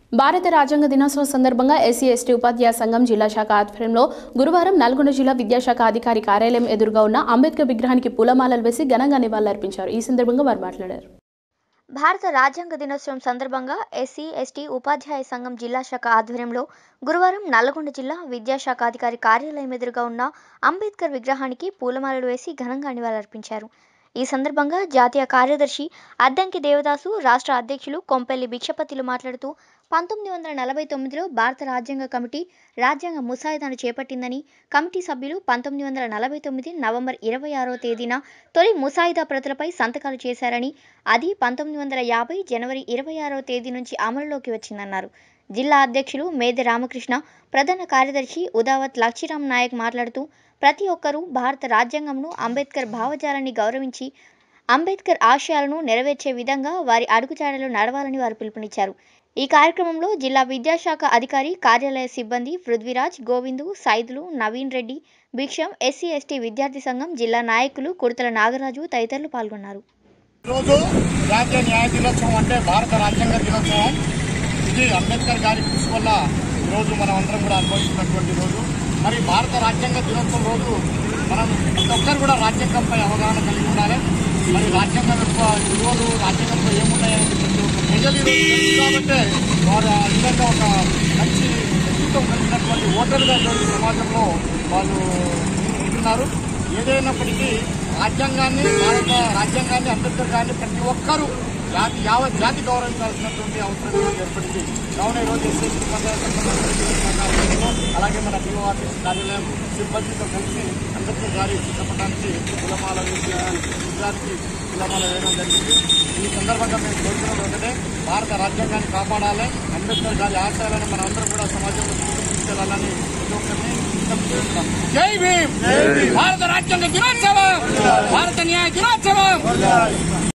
భారత రాజ్యాంగ దినోత్సవం సందర్భంగా ఎస్సీ ఎస్టీ ఉపాధ్యాయ సంఘం జిల్లా శాఖ ఆధ్వర్యంలో గురువారం నల్గొండ జిల్లా విద్యాశాఖ అధికారి కార్యాలయం ఎదురుగా ఉన్న అంబేద్కర్ విగ్రహానికి పూలమాలలు వేసి ఘనంగా నివాళులర్పించారు ఈ సందర్భంగా వారు మాట్లాడారు భారత రాజ్యాంగ దినోత్సవం సందర్భంగా ఎస్సీ ఎస్టీ ఉపాధ్యాయ సంఘం జిల్లా శాఖ ఆధ్వర్యంలో గురువారం నల్గొండ జిల్లా విద్యాశాఖ అధికారి కార్యాలయం ఎదురుగా ఉన్న అంబేద్కర్ విగ్రహానికి పూలమాలలు వేసి ఘనంగా నివాళులర్పించారు ఈ సందర్భంగా జాతీయ కార్యదర్శి అద్దంకి దేవదాసు రాష్ట్ర అధ్యక్షులు కొంపెల్లి భిక్షపతిలు మాట్లాడుతూ పంతొమ్మిది వందల నలభై తొమ్మిదిలో భారత రాజ్యాంగ కమిటీ రాజ్యాంగ ముసాయిదాను చేపట్టిందని కమిటీ సభ్యులు పంతొమ్మిది వందల నలభై తొమ్మిది నవంబర్ ఇరవై ఆరో తేదీన తొలి ముసాయిదా ప్రతులపై సంతకాలు చేశారని అది పంతొమ్మిది వందల యాభై జనవరి ఇరవై ఆరో తేదీ నుంచి అమలులోకి వచ్చిందన్నారు జిల్లా అధ్యక్షులు మేదె రామకృష్ణ ప్రధాన కార్యదర్శి ఉదావత్ లక్షిరామ్ నాయక్ మాట్లాడుతూ ప్రతి ఒక్కరూ భారత రాజ్యాంగంను అంబేద్కర్ భావజాలాన్ని గౌరవించి అంబేద్కర్ ఆశయాలను నెరవేర్చే విధంగా వారి అడుగుజాడలు నడవాలని వారు పిలుపునిచ్చారు ఈ కార్యక్రమంలో జిల్లా విద్యాశాఖ అధికారి కార్యాలయ సిబ్బంది పృథ్వీరాజ్ గోవిందు సైదులు నవీన్ రెడ్డి భిక్షం ఎస్సీ ఎస్టీ విద్యార్థి సంఘం జిల్లా నాయకులు కుడతల నాగరాజు తదితరులు పాల్గొన్నారు ఈరోజు జాతీయ న్యాయ దినోత్సవం అంటే భారత రాజ్యాంగ దినోత్సవం ఇది అంబేద్కర్ గారి కృషి వల్ల ఈరోజు మనం అందరం కూడా అనుభవిస్తున్నటువంటి రోజు మరి భారత రాజ్యాంగ దినోత్సవం రోజు మనం ప్రతి ఒక్కరు కూడా రాజ్యాంగంపై అవగాహన కలిగి ఉండాలి మరి రాజ్యాంగం యొక్క విలువలు రాజ్యాంగంలో ఏమున్నాయని ప్రతి ఒక్క ప్రజలు ఈరోజు తెలుసు కాబట్టే వారు ఆ విధంగా ఒక మంచి వ్యక్తిత్వం కలిగినటువంటి ఓటర్గా ఈరోజు సమాజంలో వాళ్ళు ఉంటున్నారు ఏదైనప్పటికీ రాజ్యాంగాన్ని భారత రాజ్యాంగాన్ని అంబేద్కర్ గారిని ప్రతి ఒక్కరూ జాతి యావత్ జాతి గౌరవించాల్సినటువంటి అవసరం ఈరోజు ఏర్పడింది కావున ఈరోజు ఎస్ఎస్సీ సహకారంలో అలాగే మన డిఓ ఆఫీస్ కార్యాలయం సిబ్బందితో కలిసి అంబేద్కర్ గారి చిత్రపటానికి కులమాల వేసి విద్యార్థి కులమాల వేయడం జరిగింది ఈ సందర్భంగా మేము కోరుకున్నది ఒకటే భారత రాజ్యాంగాన్ని కాపాడాలి అంబేద్కర్ గారి ఆశయాలను మన అందరం కూడా సమాజంలో తీసుకెళ్లాలని ప్రతి ఒక్కరిని విజ్ఞప్తి చేస్తున్నాం జై భీమ్ భారత రాజ్యాంగ దినోత్సవం భారత న్యాయ దినోత్సవం